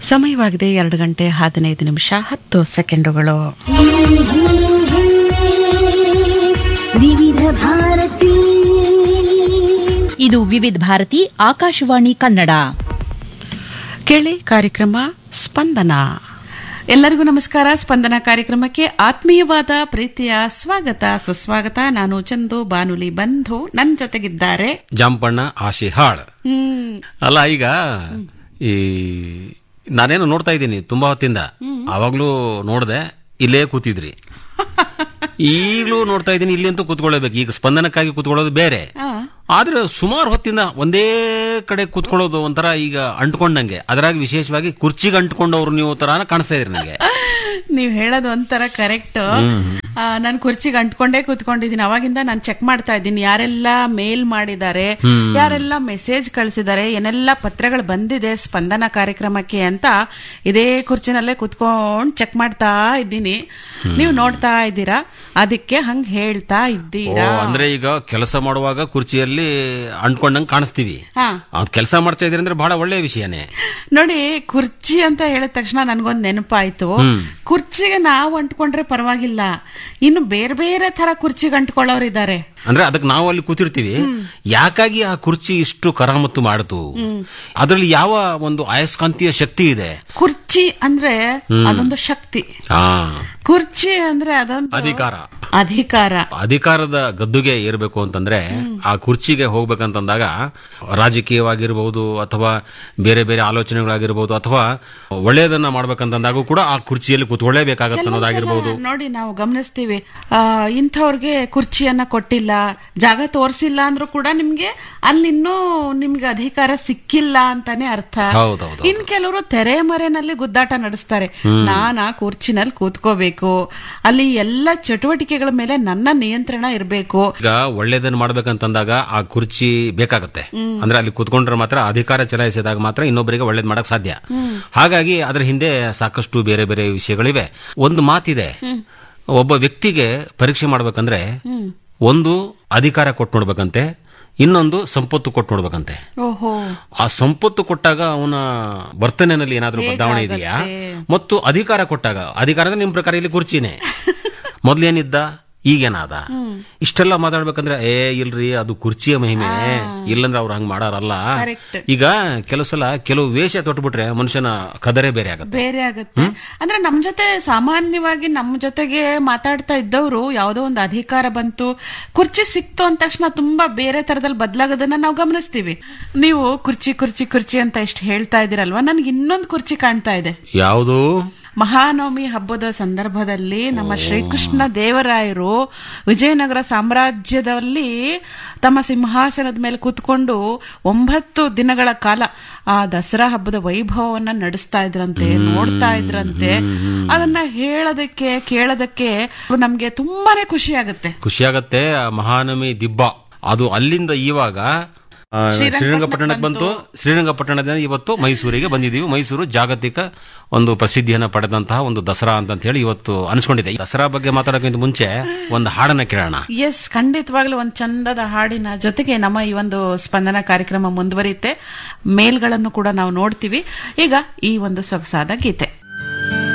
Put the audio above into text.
ಸಮಯವಾಗಿದೆ ಎರಡು ಗಂಟೆ ಹದಿನೈದು ನಿಮಿಷ ಹತ್ತು ಸೆಕೆಂಡುಗಳು ವಿವಿಧ ಭಾರತಿ ಇದು ವಿವಿಧ ಭಾರತಿ ಆಕಾಶವಾಣಿ ಕನ್ನಡ ಕೇಳಿ ಕಾರ್ಯಕ್ರಮ ಸ್ಪಂದನ ಎಲ್ಲರಿಗೂ ನಮಸ್ಕಾರ ಸ್ಪಂದನ ಕಾರ್ಯಕ್ರಮಕ್ಕೆ ಆತ್ಮೀಯವಾದ ಪ್ರೀತಿಯ ಸ್ವಾಗತ ಸುಸ್ವಾಗತ ನಾನು ಚಂದು ಬಾನುಲಿ ಬಂಧು ನನ್ ಜೊತೆಗಿದ್ದಾರೆ ಜಂಪಣ್ಣ ಆಶಿಹಾಳ್ ಹ್ಮ್ ಅಲ್ಲ ಈಗ ಈ ನಾನೇನು ನೋಡ್ತಾ ಇದ್ದೀನಿ ತುಂಬಾ ಹೊತ್ತಿಂದ ಅವಾಗ್ಲೂ ನೋಡ್ದೆ ಇಲ್ಲೇ ಕೂತಿದ್ರಿ ಈಗಲೂ ನೋಡ್ತಾ ಇದ್ದೀನಿ ಇಲ್ಲಿ ಅಂತೂ ಕೂತ್ಕೊಳ್ಳೇಬೇಕು ಈಗ ಸ್ಪಂದನಕ್ಕಾಗಿ ಕೂತ್ಕೊಳ್ಳೋದು ಬೇರೆ ಆದ್ರೆ ಸುಮಾರು ಹೊತ್ತಿಂದ ಒಂದೇ ಕಡೆ ಕೂತ್ಕೊಳ್ಳೋದು ಒಂಥರ ಈಗ ಅಂಟ್ಕೊಂಡಂಗೆ ಅದರಾಗಿ ವಿಶೇಷವಾಗಿ ಕುರ್ಚಿಗೆ ಅಂಟ್ಕೊಂಡವ್ರು ನೀವು ತರ ಕಾಣಿಸ್ತಾ ಇದ್ರಿ ನನಗೆ ನೀವ್ ಹೇಳೋದು ಒಂಥರ ಕರೆಕ್ಟ್ ನಾನು ಕುರ್ಚಿಗೆ ಅಂಟ್ಕೊಂಡೇ ಕೂತ್ಕೊಂಡಿದ್ದೀನಿ ಅವಾಗಿಂದ ನಾನು ಚೆಕ್ ಮಾಡ್ತಾ ಇದ್ದೀನಿ ಯಾರೆಲ್ಲ ಮೇಲ್ ಮಾಡಿದ್ದಾರೆ ಯಾರೆಲ್ಲ ಮೆಸೇಜ್ ಕಳಿಸಿದ್ದಾರೆ ಏನೆಲ್ಲ ಪತ್ರಗಳು ಬಂದಿದೆ ಸ್ಪಂದನ ಕಾರ್ಯಕ್ರಮಕ್ಕೆ ಅಂತ ಇದೇ ಕುರ್ಚಿನಲ್ಲೇ ಕೂತ್ಕೊಂಡ್ ಚೆಕ್ ಮಾಡ್ತಾ ಇದ್ದೀನಿ ನೀವು ನೋಡ್ತಾ ಇದ್ದೀರಾ ಅದಕ್ಕೆ ಹಂಗ್ ಹೇಳ್ತಾ ಓ, ಇದ್ದೀರಾ ಅಂದ್ರೆ ಈಗ ಕೆಲಸ ಮಾಡುವಾಗ ಕುರ್ಚಿಯಲ್ಲಿ ಅಂಟ್ಕೊಂಡಂಗೆ ಕಾಣಿಸ್ತೀವಿ ಹಾ ಕೆಲಸ ಮಾಡ್ತಾ ಇದ್ರಿ ಅಂದ್ರೆ ಬಹಳ ಒಳ್ಳೆಯ ವಿಷಯನೇ ನೋಡಿ ಕುರ್ಚಿ ಅಂತ ಹೇಳಿದ ತಕ್ಷಣ ನನ್ಗೊಂದ್ ನೆನಪಾಯ್ತು ಕುರ್ಚಿಗೆ ನಾವು ಅಂಟ್ಕೊಂಡ್ರೆ ಪರವಾಗಿಲ್ಲ ಇನ್ನು ಬೇರೆ ಬೇರೆ ತರ ಕುರ್ಚಿಗೆ ಅಂಟ್ಕೊಳ್ಳೋರಿದ್ದಾರೆ ಅಂದ್ರೆ ಅದಕ್ಕೆ ನಾವು ಅಲ್ಲಿ ಕೂತಿರ್ತೀವಿ ಯಾಕಾಗಿ ಆ ಕುರ್ಚಿ ಇಷ್ಟು ಕರಾಮತ್ತು ಮಾಡಿತು ಅದರಲ್ಲಿ ಯಾವ ಒಂದು ಅಯಸ್ಕಾಂತೀಯ ಶಕ್ತಿ ಇದೆ ಕುರ್ಚಿ ಅಂದ್ರೆ ಅದೊಂದು ಶಕ್ತಿ ಆ ಕುರ್ಚಿ ಅಂದ್ರೆ ಅದೊಂದು ಅಧಿಕಾರ ಅಧಿಕಾರ ಅಧಿಕಾರದ ಗದ್ದುಗೆ ಏರ್ಬೇಕು ಅಂತಂದ್ರೆ ಆ ಕುರ್ಚಿಗೆ ಹೋಗ್ಬೇಕಂತಂದಾಗ ರಾಜಕೀಯವಾಗಿರ್ಬಹುದು ಅಥವಾ ಬೇರೆ ಬೇರೆ ಆಲೋಚನೆಗಳಾಗಿರ್ಬಹುದು ಅಥವಾ ಒಳ್ಳೆಯದನ್ನ ಮಾಡ್ಬೇಕಂತಂದಾಗ ಕೂಡ ಆ ಕುರ್ಚಿಯಲ್ಲಿ ಕೂತ್ಕೊಳ್ಳೇಬೇಕಾಗತ್ತೆ ಅನ್ನೋದಾಗಿರ್ಬಹುದು ನೋಡಿ ನಾವು ಗಮನಿಸ್ತೀವಿ ಆ, ಇಂಥವ್ರಿಗೆ ಕುರ್ಚಿಯನ್ನ ಕೊಟ್ಟಿಲ್ಲ ಜಾಗ ತೋರಿಸಿಲ್ಲ ಅಂದ್ರೂ ಕೂಡ ನಿಮ್ಗೆ ಅಲ್ಲಿ ಇನ್ನೂ ನಿಮ್ಗೆ ಅಧಿಕಾರ ಸಿಕ್ಕಿಲ್ಲ ಅಂತಾನೆ ಅರ್ಥ ಹೌದೌದು ಇನ್ ಕೆಲವರು ತೆರೆ ಮರೆನಲ್ಲಿ ಗುದ್ದಾಟ ನಡೆಸ್ತಾರೆ ನಾನ್ ಆ ಕುರ್ಚಿನಲ್ಲಿ ಕೂತ್ಕೋಬೇಕು ಅಲ್ಲಿ ಎಲ್ಲ ಚಟುವಟಿಕೆಗಳ ಮೇಲೆ ನನ್ನ ನಿಯಂತ್ರಣ ಇರಬೇಕು ಈಗ ಒಳ್ಳೇದನ್ನ ಮಾಡ್ಬೇಕಂತಂದಾಗ ಆ ಕುರ್ಚಿ ಬೇಕಾಗತ್ತೆ ಅಂದ್ರೆ ಅಲ್ಲಿ ಕೂತ್ಕೊಂಡ್ರೆ ಮಾತ್ರ ಅಧಿಕಾರ ಚಲಾಯಿಸಿದಾಗ ಮಾತ್ರ ಇನ್ನೊಬ್ಬರಿಗೆ ಒಳ್ಳೇದ್ ಮಾಡಕ್ ಸಾಧ್ಯ ಹಾಗಾಗಿ ಅದರ ಹಿಂದೆ ಸಾಕಷ್ಟು ಬೇರೆ ಬೇರೆ ವಿಷಯಗಳಿವೆ ಒಂದು ಮಾತಿದೆ ಒಬ್ಬ ವ್ಯಕ್ತಿಗೆ ಪರೀಕ್ಷೆ ಮಾಡ್ಬೇಕಂದ್ರೆ ಒಂದು ಅಧಿಕಾರ ಕೊಟ್ಟು ನೋಡ್ಬೇಕಂತೆ ಇನ್ನೊಂದು ಸಂಪತ್ತು ಕೊಟ್ಟು ನೋಡ್ಬೇಕಂತೆ ಓಹೋ ಆ ಸಂಪತ್ತು ಕೊಟ್ಟಾಗ ಅವನ ವರ್ತನೆಯಲ್ಲಿ ಏನಾದ್ರೂ ಬದಲಾವಣೆ ಇದೆಯಾ ಮತ್ತು ಅಧಿಕಾರ ಕೊಟ್ಟಾಗ ಅಧಿಕಾರ ಅಂದ್ರೆ ನಿಮ್ ಪ್ರಕಾರ ಇಲ್ಲಿ ಕುರ್ಚಿನೇ ಮೊದ್ಲೇನಿದ್ದ ಈಗೇನಾದ ಇಷ್ಟೆಲ್ಲ ಮಾತಾಡ್ಬೇಕಂದ್ರೆ ಏ ಇಲ್ರಿ ಅದು ಕುರ್ಚಿಯ ಮಹಿಮೆ ಇಲ್ಲಂದ್ರೆ ಅವ್ರು ಹಂಗ್ ಮಾಡಾರಲ್ಲ Correct. ಈಗ ಕೆಲವು ಸಲ ಕೆಲವು ವೇಷ ತೊಟ್ಬಿಟ್ರೆ ಮನುಷ್ಯನ ಕದರೇ ಬೇರೆ ಆಗತ್ತೆ ಬೇರೆ ಆಗುತ್ತೆ ಅಂದ್ರೆ ನಮ್ ಜೊತೆ ಸಾಮಾನ್ಯವಾಗಿ ನಮ್ ಜೊತೆಗೆ ಮಾತಾಡ್ತಾ ಇದ್ದವರು ಯಾವ್ದೋ ಒಂದು ಅಧಿಕಾರ ಬಂತು ಕುರ್ಚಿ ಸಿಕ್ತು ಅಂದ ತಕ್ಷಣ ತುಂಬಾ ಬೇರೆ ತರದಲ್ಲಿ ಬದಲಾಗೋದನ್ನ ನಾವು ಗಮನಿಸ್ತೀವಿ ನೀವು ಕುರ್ಚಿ ಕುರ್ಚಿ ಕುರ್ಚಿ ಅಂತ ಎಷ್ಟು ಹೇಳ್ತಾ ಇದೀರಲ್ವಾ ನನ್ಗೆ ಇನ್ನೊಂದು ಕುರ್ಚಿ ಕಾಣ್ತಾ ಇದೆ ಯಾವುದು ಮಹಾನವಮಿ ಹಬ್ಬದ ಸಂದರ್ಭದಲ್ಲಿ ನಮ್ಮ ಶ್ರೀಕೃಷ್ಣ ದೇವರಾಯರು ವಿಜಯನಗರ ಸಾಮ್ರಾಜ್ಯದಲ್ಲಿ ತಮ್ಮ ಸಿಂಹಾಸನದ ಮೇಲೆ ಕೂತ್ಕೊಂಡು ಒಂಬತ್ತು ದಿನಗಳ ಕಾಲ ಆ ದಸರಾ ಹಬ್ಬದ ವೈಭವವನ್ನ ನಡೆಸ್ತಾ ಇದ್ರಂತೆ ನೋಡ್ತಾ ಇದ್ರಂತೆ ಅದನ್ನ ಹೇಳೋದಕ್ಕೆ ಕೇಳೋದಕ್ಕೆ ನಮ್ಗೆ ತುಂಬಾನೇ ಖುಷಿ ಆಗುತ್ತೆ ಖುಷಿಯಾಗತ್ತೆ ಆ ಮಹಾನವಮಿ ದಿಬ್ಬ ಅದು ಅಲ್ಲಿಂದ ಇವಾಗ ಆ, ಶ್ರೀರಂಗಪಟ್ಟಣಕ್ಕೆ ಬಂತು ಶ್ರೀರಂಗಪಟ್ಟಣದಿಂದ ಇವತ್ತು ಮೈಸೂರಿಗೆ ಬಂದಿದ್ದೀವಿ ಮೈಸೂರು ಜಾಗತಿಕ ಒಂದು ಪ್ರಸಿದ್ಧಿಯನ್ನ ಪಡೆದಂತಹ ಒಂದು ದಸರಾ ಅಂತ ಹೇಳಿ ಇವತ್ತು ಅನಿಸ್ಕೊಂಡಿದೆ ಈ ದಸರಾ ಬಗ್ಗೆ ಮಾತಾಡೋಕ್ಕಿಂತ ಮುಂಚೆ ಒಂದು ಹಾಡನ್ನ ಕೇಳೋಣ ಎಸ್ ಖಂಡಿತವಾಗ್ಲೂ ಒಂದು ಚಂದದ ಹಾಡಿನ ಜೊತೆಗೆ ನಮ್ಮ ಈ ಒಂದು ಸ್ಪಂದನ ಕಾರ್ಯಕ್ರಮ ಮುಂದುವರಿಯುತ್ತೆ ಮೇಲ್ಗಳನ್ನು ಕೂಡ ನಾವು ನೋಡ್ತೀವಿ ಈಗ ಈ ಒಂದು ಸೊಗಸಾದ ಗೀತೆ